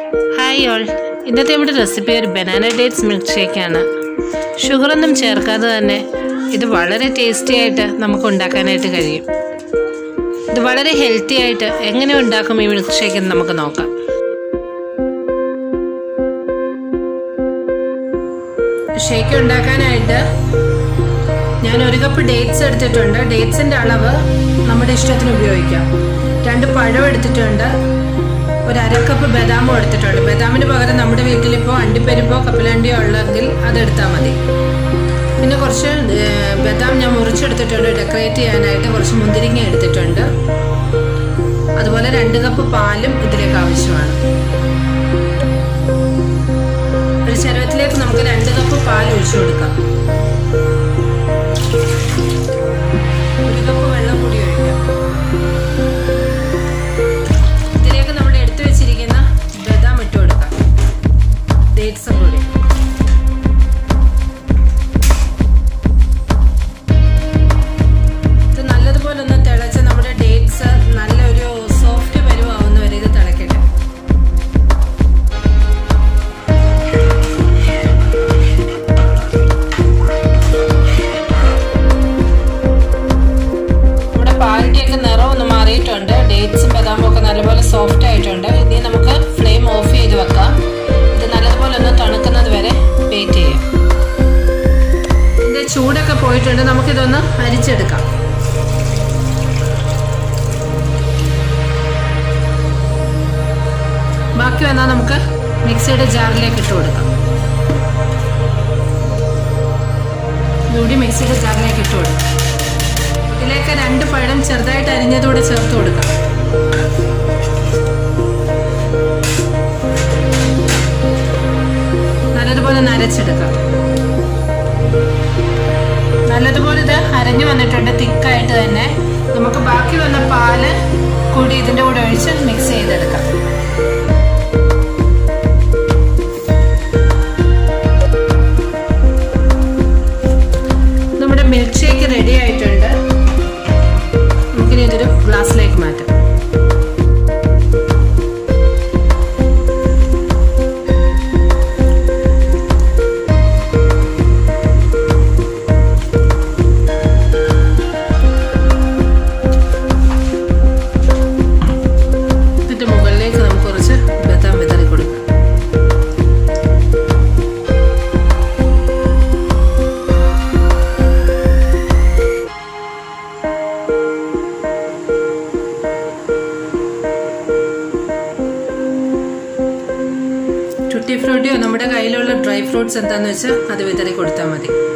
hi all ഇന്നത്തെ നമ്മുടെ recipe ഒരു ബനാന ഡേറ്റ്സ് മിൽക്ക് ഷേക്കാണ് ഷുഗറൊന്നും ചേർക്കാതെ തന്നെ ഇത് വളരെ ടേസ്റ്റി ആയിട്ട് നമുക്ക് ഉണ്ടാക്കാനായിട്ട് കഴിയും ഇത് വളരെ ഹെൽത്തി ആയിട്ട് എങ്ങനെ ഉണ്ടാക്കും ഈ മിൽക്ക് ഷേക്ക് എന്ന് നമുക്ക് നോക്കാം ഷേക്ക് ഉണ്ടാക്കാനായിട്ട് ഞാൻ ഒരു കപ്പ് ഡേറ്റ്സ് എടുത്തിട്ടുണ്ട് ഡേറ്റ്സിൻ്റെ അളവ് നമ്മുടെ ഇഷ്ടത്തിന് ഉപയോഗിക്കാം രണ്ട് പഴം എടുത്തിട്ടുണ്ട് ഒരു അരക്കപ്പ് ബദാമും എടുത്തിട്ടുണ്ട് ബദാമിന് പകരം നമ്മുടെ വീട്ടിലിപ്പോൾ അണ്ടിപ്പരിപ്പോ കപ്പലണ്ടിയോ ഉള്ളെങ്കിൽ അതെടുത്താൽ മതി പിന്നെ കുറച്ച് ഏർ, ബദാം ഞാൻ മുറിച്ചെടുത്തിട്ടുണ്ട് ഡെക്കറേറ്റ് ചെയ്യാനായിട്ട് കുറച്ച് മുന്തിരിങ്ങ എടുത്തിട്ടുണ്ട് അതുപോലെ രണ്ട് കപ്പ് പാലും ഇതിലേക്ക് ആവശ്യമാണ് ഒരു ചരുവത്തിലേക്ക് നമുക്ക് രണ്ട് കപ്പ് പാൽ ഒഴിച്ചു കൊടുക്കാം ഒരു കപ്പ് വെള്ളം കൂടി ഒഴിക്കാം ഇതിലേക്ക് നമ്മൾ എടുത്തു വെച്ചിരിക്കുന്ന ബദാം ഇട്ട് കൊടുക്കാം ഡേറ്റ്സും കൂടി ഇത് നല്ലതുപോലെ ഒന്ന് തിളച്ച് നമ്മുടെ ഡേറ്റ്സ് നല്ലൊരു സോഫ്റ്റ് പരുവാവുന്ന വരെ ഇത് തിളക്കട്ടെ നമ്മുടെ പാലിൻ്റെയൊക്കെ നിറം ഒന്ന് മാറിയിട്ടുണ്ട് ഡേറ്റ്സും ബദാമും ഒക്കെ നല്ലപോലെ സോഫ്റ്റ് ആയിട്ടുണ്ട് ഇനി നമുക്ക് ഫ്ലെയിം ഓഫ് ചെയ്ത് വെക്കാം ഇത് നല്ലതുപോലെ ഒന്ന് തണുക്കുന്നത് വരെ വെയിറ്റ് ചെയ്യാം ഇതിൻ്റെ ചൂടൊക്കെ പോയിട്ടുണ്ട് നമുക്കിതൊന്ന് അരിച്ചെടുക്കാം ബാക്കി വന്നാൽ നമുക്ക് മിക്സിയുടെ ജാറിലേക്ക് ഇട്ട് കൊടുക്കാം ഇതുകൂടി മിക്സിയുടെ ജാറിലേക്ക് ഇട്ട് കൊടുക്കാം ഇതിലേക്ക് രണ്ട് പഴം ചെറുതായിട്ട് അരിഞ്ഞതുകൂടെ ചേർത്ത് കൊടുക്കാം നല്ലതുപോലെ നരച്ചെടുക്കാം നല്ലതുപോലെ ഇത് അരഞ്ഞു വന്നിട്ടുണ്ട് തിക്കായിട്ട് തന്നെ നമുക്ക് ബാക്കി വന്ന പാല് കൂടി ഇതിൻ്റെ കൂടെ ഒഴിച്ച് മിക്സ് ചെയ്തെടുക്കാം നമ്മുടെ മിൽക്ക് ഷേക്ക് റെഡി ആയിട്ടുണ്ട് നമുക്കിനി ഇതൊരു ഗ്ലാസ്സിലേക്ക് മാറ്റാം ഇതിന്റെ മുകളിലേക്ക് നമുക്ക് കുറച്ച് ബദാം വിതറി കൊടുക്കാം ടുട്ടി ഫ്രൂട്ടിയോ നമ്മുടെ കയ്യിലുള്ള ഡ്രൈ ഫ്രൂട്ട്സ് എന്താന്ന് വെച്ചാൽ അത് വിതറി കൊടുത്താൽ മതി